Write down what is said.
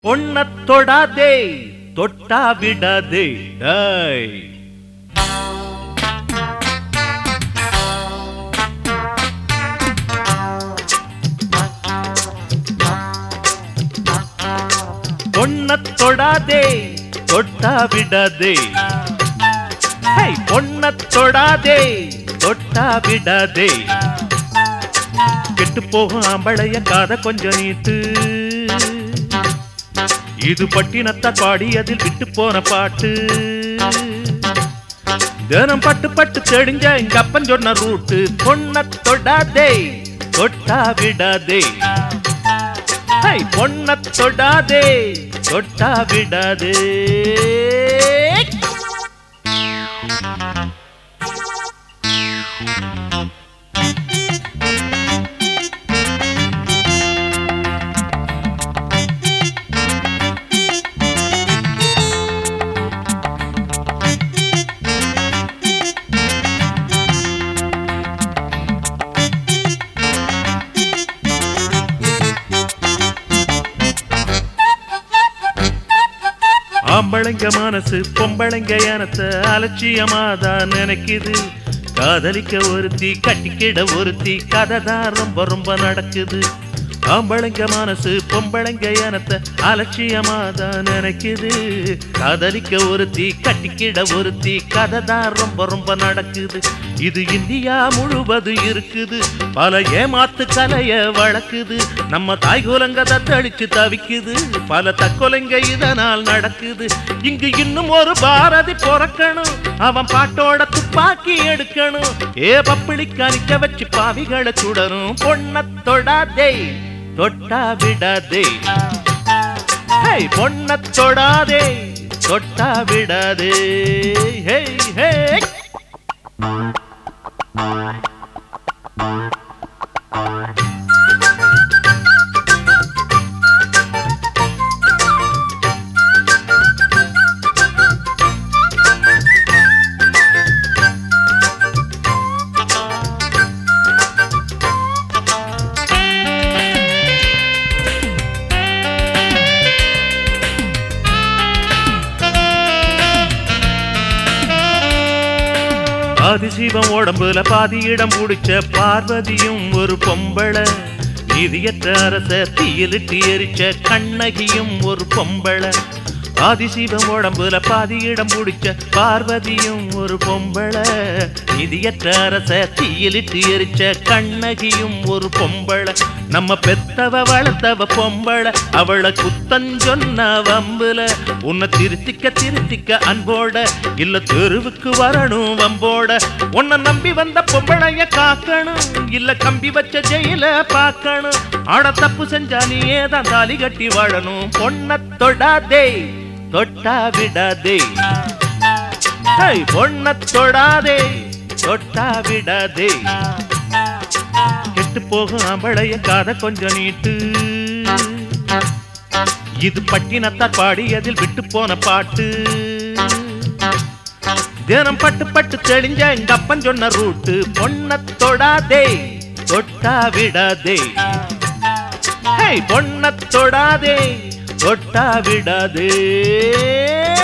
பொண்ண தொடாதே தொட்டா விடாதே டேய் பொண்ண தொடாதே தொட்டா விடாதே ஹே பொண்ண தொடாதே தொட்டா விடாதே கெட்டு போகும் ஆம்பளைய காத கொஞ்சம் நீட்டு இது பட்டினத்த பாடி அதில் விட்டு போன பாட்டு தினம் பட்டு பட்டு தெடிஞ்ச எங்க அப்பன் சொன்ன ரூட்டு பொண்ண தொடாதே தொட்டா விடாதே ஹை, பொண்ண தொடாதே தொட்டா விடாதே ஆம்பளைங்க மனசு பொம்பளைங்க எனத்த அலட்சியமாதான் நினைக்குது காதலிக்க ஒருத்தி கட்டிக்கிட ஒருத்தி கதை தான் ரொம்ப ரொம்ப நடக்குது ஆம்பளைங்க மனசு பொம்பளைங்க எனத்த அலட்சியமாதான் நினைக்குது காதலிக்க ஒருத்தி கட்டிக்கிட ஒருத்தி கதை தான் ரொம்ப ரொம்ப நடக்குது இது இந்தியா முழுவது இருக்குது பல ஏமாத்து கலைய வளர்க்குது நம்ம தாய்குலங்க தத்தளிச்சு தவிக்குது பல தற்கொலைங்க இதனால் நடக்குது இங்கு இன்னும் ஒரு பாரதி பிறக்கணும் அவன் பாட்டோட துப்பாக்கி எடுக்கணும் ஏ பப்பிளி கணிக்க வச்சு பாவிகளை சுடணும் பொண்ண தொடாதே தொட்டா விடாதே ஹே பொண்ண தொடாதே தொட்டா விடாதே ஹே ஹே ஆதிசிவம் உடம்புல பாதி இடம் பிடிச்ச பார்வதியும் ஒரு பொம்பளை நிதியற்ற அரச தீயிலிட்டு எரிச்ச கண்ணகியும் ஒரு பொம்பளை ஆதிசிவம் உடம்புல பாதி இடம் பிடிச்ச பார்வதியும் ஒரு பொம்பளை நிதியற்ற அரச தீயிலிட்டு எரிச்ச கண்ணகியும் ஒரு பொம்பளை நம்ம பெத்தவ வளர்த்தவ பொம்பளை அவளை குத்தஞ்சொன்ன வம்புல உன்னை திருத்திக்க திருத்திக்க அன்போட இல்ல தெருவுக்கு வரணும் வம்போட உன்னை நம்பி வந்த பொம்பளைய காக்கணும் இல்ல கம்பி வச்ச ஜெயில பார்க்கணும் ஆட தப்பு செஞ்சா நீயே தான் தாலி கட்டி வாழணும் பொண்ண தொடாதே தொட்டா விடாதே ஹை, பொண்ண தொடாதே தொட்டா விடாதே கெட்டு போகும் அம்பளைய காத கொஞ்சம் நீட்டு இது பட்டினத்தார் பாடி அதில் விட்டு போன பாட்டு தினம் பட்டு பட்டு தெளிஞ்ச எங்க அப்பன் சொன்ன ரூட்டு பொண்ண தொடாதே தொட்டா விடாதே ஹே பொண்ண தொடாதே தொட்டா விடாதே